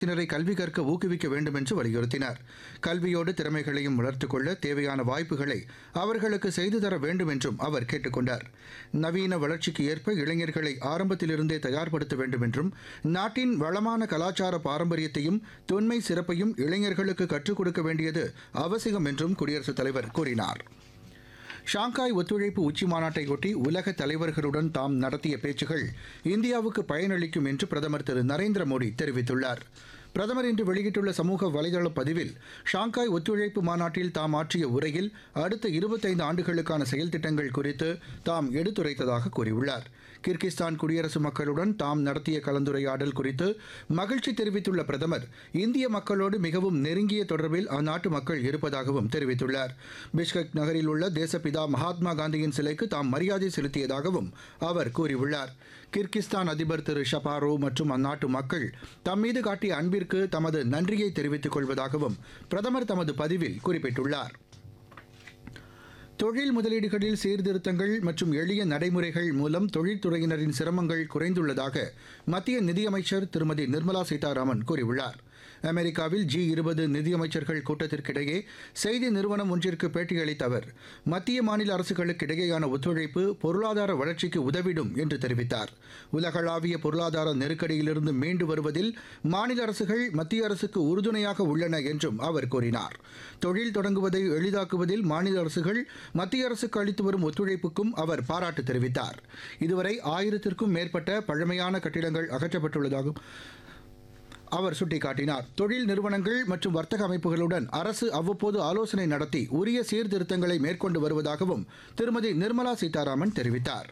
தினரை கல்வி கற்க ஊக்குவிக்க வேண்டும் என்று வலியுறுத்தினார் கல்வியோடு திறமைகளையும் வளர்த்துக் கொள்ள தேவையான வாய்ப்புகளை அவர்களுக்கு செய்து தர வேண்டும் என்றும் அவர் கேட்டுக்கொண்டார் நவீன வளர்ச்சிக்கு ஏற்ப இளைஞர்களை ஆரம்பத்திலிருந்தே தயார்படுத்த வேண்டும் என்றும் நாட்டின் வளமான கலாச்சார பாரம்பரியத்தையும் தொன்மை சிறப்பையும் இளைஞர்களுக்கு கற்றுக் கொடுக்க வேண்டியது அவசியம் என்றும் குடியரசுத் தலைவர் கூறினார் ஷாங்காய் ஒத்துழைப்பு உச்சி மாநாட்டையொட்டி உலக தலைவர்களுடன் தாம் நடத்திய பேச்சுகள் இந்தியாவுக்கு பயனளிக்கும் என்று பிரதமர் திரு நரேந்திர மோடி தெரிவித்துள்ளார் பிரதமர் இன்று வெளியிட்டுள்ள சமூக வலைதள பதிவில் ஷாங்காய் ஒத்துழைப்பு மாநாட்டில் தாம் ஆற்றிய உரையில் அடுத்த இருபத்தைந்து ஆண்டுகளுக்கான செயல் திட்டங்கள் குறித்து தாம் எடுத்துரைத்ததாக கூறியுள்ளார் கிர்கிஸ்தான் குடியரசு மக்களுடன் தாம் நடத்திய கலந்துரையாடல் குறித்து மகிழ்ச்சி தெரிவித்துள்ள பிரதமர் இந்திய மக்களோடு மிகவும் நெருங்கிய தொடர்பில் அந்நாட்டு மக்கள் இருப்பதாகவும் தெரிவித்துள்ளார் பிஷ்கக் நகரில் உள்ள தேசப்பிதா மகாத்மா காந்தியின் சிலைக்கு தாம் மரியாதை செலுத்தியதாகவும் அவர் கூறியுள்ளார் கிர்கிஸ்தான் அதிபர் திரு ஷபாரோ மற்றும் அந்நாட்டு மக்கள் தம் மீது காட்டிய அன்பிற்கு தமது நன்றியை தெரிவித்துக் கொள்வதாகவும் பிரதமர் தமது பதிவில் குறிப்பிட்டுள்ளார் தொழில் முதலீடுகளில் சீர்திருத்தங்கள் மற்றும் எளிய நடைமுறைகள் மூலம் தொழில்துறையினரின் சிரமங்கள் குறைந்துள்ளதாக மத்திய நிதியமைச்சர் திருமதி நிர்மலா சீதாராமன் கூறியுள்ளார் அமெரிக்காவில் ஜி இருபது நிதியமைச்சர்கள் கூட்டத்திற்கிடையே செய்தி நிறுவனம் ஒன்றிற்கு பேட்டியளித்த அவர் மத்திய மாநில அரசுகளுக்கு இடையேயான ஒத்துழைப்பு பொருளாதார வளர்ச்சிக்கு உதவிடும் என்று தெரிவித்தார் உலகளாவிய பொருளாதார நெருக்கடியிலிருந்து மீண்டு வருவதில் மாநில அரசுகள் மத்திய அரசுக்கு உறுதுணையாக உள்ளன என்றும் அவர் கூறினார் தொழில் தொடங்குவதை எளிதாக்குவதில் மாநில அரசுகள் மத்திய அரசுக்கு அளித்து வரும் ஒத்துழைப்புக்கும் அவர் பாராட்டு தெரிவித்தார் இதுவரை ஆயிரத்திற்கும் மேற்பட்ட பழமையான கட்டிடங்கள் அகற்றப்பட்டுள்ளதாகவும் அவர் சுட்டிக்காட்டினார் தொழில் நிறுவனங்கள் மற்றும் வர்த்தக அமைப்புகளுடன் அரசு அவ்வப்போது ஆலோசனை நடத்தி உரிய சீர்திருத்தங்களை மேற்கொண்டு வருவதாகவும் திருமதி நிர்மலா சீதாராமன் தெரிவித்தார்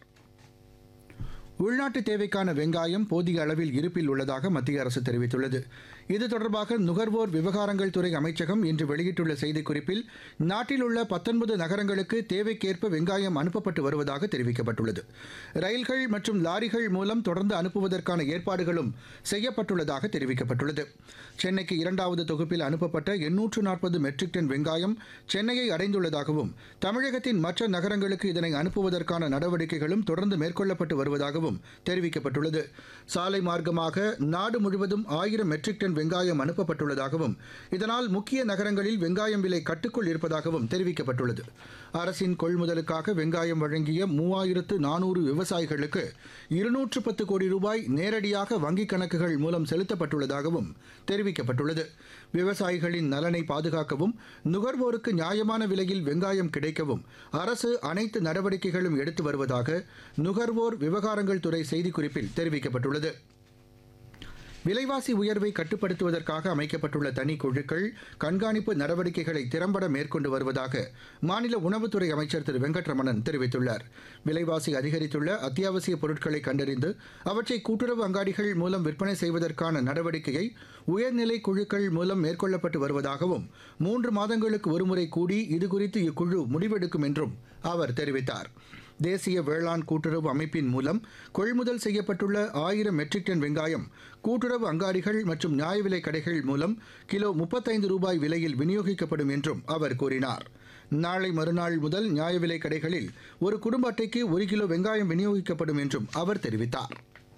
உள்நாட்டு தேவைக்கான வெங்காயம் போதிய அளவில் இருப்பில் உள்ளதாக மத்திய அரசு தெரிவித்துள்ளது இது தொடர்பாக நுகர்வோர் விவகாரங்கள் துறை அமைச்சகம் இன்று வெளியிட்டுள்ள செய்திக்குறிப்பில் நாட்டில் உள்ள பத்தொன்பது நகரங்களுக்கு தேவைக்கேற்ப வெங்காயம் அனுப்பப்பட்டு வருவதாக தெரிவிக்கப்பட்டுள்ளது ரயில்கள் மற்றும் லாரிகள் மூலம் தொடர்ந்து அனுப்புவதற்கான ஏற்பாடுகளும் செய்யப்பட்டுள்ளதாக தெரிவிக்கப்பட்டுள்ளது சென்னைக்கு இரண்டாவது தொகுப்பில் அனுப்பப்பட்ட எண்ணூற்று நாற்பது மெட்ரிக் டன் வெங்காயம் சென்னையை அடைந்துள்ளதாகவும் தமிழகத்தின் மற்ற நகரங்களுக்கு இதனை அனுப்புவதற்கான நடவடிக்கைகளும் தொடர்ந்து மேற்கொள்ளப்பட்டு வருவதாகவும் தெரிவிக்கப்பட்டுள்ளது சாலை மார்க்கமாக நாடு முழுவதும் ஆயிரம் மெட்ரிக் டன் வெங்காயம் அனுப்பப்பட்டுள்ளதாகவும் இதனால் முக்கிய நகரங்களில் வெங்காயம் விலை கட்டுக்குள் இருப்பதாகவும் தெரிவிக்கப்பட்டுள்ளது அரசின் கொள்முதலுக்காக வெங்காயம் வழங்கிய மூவாயிரத்து நானூறு விவசாயிகளுக்கு இருநூற்று பத்து கோடி ரூபாய் நேரடியாக வங்கிக் கணக்குகள் மூலம் செலுத்தப்பட்டுள்ளதாகவும் தெரிவிக்கப்பட்டுள்ளது விவசாயிகளின் நலனை பாதுகாக்கவும் நுகர்வோருக்கு நியாயமான விலையில் வெங்காயம் கிடைக்கவும் அரசு அனைத்து நடவடிக்கைகளும் எடுத்து வருவதாக நுகர்வோர் விவகாரங்கள் துறை செய்திக்குறிப்பில் தெரிவிக்கப்பட்டுள்ளது விலைவாசி உயர்வை கட்டுப்படுத்துவதற்காக அமைக்கப்பட்டுள்ள தனி குழுக்கள் கண்காணிப்பு நடவடிக்கைகளை திறம்பட மேற்கொண்டு வருவதாக மாநில உணவுத்துறை அமைச்சர் திரு வெங்கட்ரமணன் தெரிவித்துள்ளார் விலைவாசி அதிகரித்துள்ள அத்தியாவசிய பொருட்களை கண்டறிந்து அவற்றை கூட்டுறவு அங்காடிகள் மூலம் விற்பனை செய்வதற்கான நடவடிக்கையை உயர்நிலை குழுக்கள் மூலம் மேற்கொள்ளப்பட்டு வருவதாகவும் மூன்று மாதங்களுக்கு ஒருமுறை கூடி இதுகுறித்து இக்குழு முடிவெடுக்கும் என்றும் அவர் தெரிவித்தார் தேசிய வேளாண் கூட்டுறவு அமைப்பின் மூலம் கொள்முதல் செய்யப்பட்டுள்ள ஆயிரம் மெட்ரிக் டன் வெங்காயம் கூட்டுறவு அங்காடிகள் மற்றும் நியாய விலை கடைகள் மூலம் கிலோ முப்பத்தைந்து ரூபாய் விலையில் விநியோகிக்கப்படும் என்றும் அவர் கூறினார் நாளை மறுநாள் முதல் நியாய விலை கடைகளில் ஒரு குடும்ப அட்டைக்கு ஒரு கிலோ வெங்காயம் விநியோகிக்கப்படும் என்றும் அவர் தெரிவித்தார்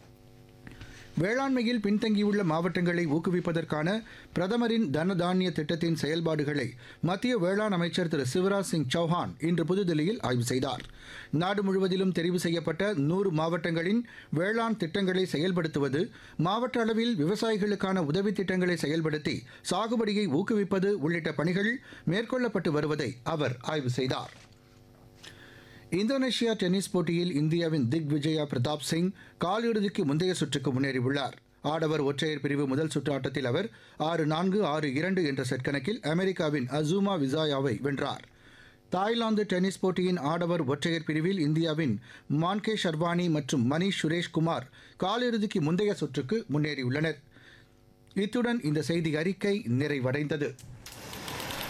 வேளாண்மையில் பின்தங்கியுள்ள மாவட்டங்களை ஊக்குவிப்பதற்கான பிரதமரின் தன தானிய திட்டத்தின் செயல்பாடுகளை மத்திய வேளாண் அமைச்சர் திரு சிவராஜ் சிங் சௌஹான் இன்று புதுதில்லியில் ஆய்வு செய்தார் நாடு முழுவதிலும் தெரிவு செய்யப்பட்ட நூறு மாவட்டங்களின் வேளாண் திட்டங்களை செயல்படுத்துவது மாவட்ட அளவில் விவசாயிகளுக்கான உதவி திட்டங்களை செயல்படுத்தி சாகுபடியை ஊக்குவிப்பது உள்ளிட்ட பணிகள் மேற்கொள்ளப்பட்டு வருவதை அவர் ஆய்வு செய்தார் இந்தோனேஷியா டென்னிஸ் போட்டியில் இந்தியாவின் திக் விஜயா பிரதாப் சிங் காலிறுதிக்கு முந்தைய சுற்றுக்கு முன்னேறியுள்ளார் ஆடவர் ஒற்றையர் பிரிவு முதல் சுற்று ஆட்டத்தில் அவர் ஆறு நான்கு ஆறு இரண்டு என்ற செட் கணக்கில் அமெரிக்காவின் அசூமா விசாயாவை வென்றார் தாய்லாந்து டென்னிஸ் போட்டியின் ஆடவர் ஒற்றையர் பிரிவில் இந்தியாவின் மான்கே ஷர்வானி மற்றும் மணீஷ் சுரேஷ் குமார் காலிறுதிக்கு முந்தைய சுற்றுக்கு முன்னேறியுள்ளனர் இத்துடன் இந்த செய்தி அறிக்கை நிறைவடைந்தது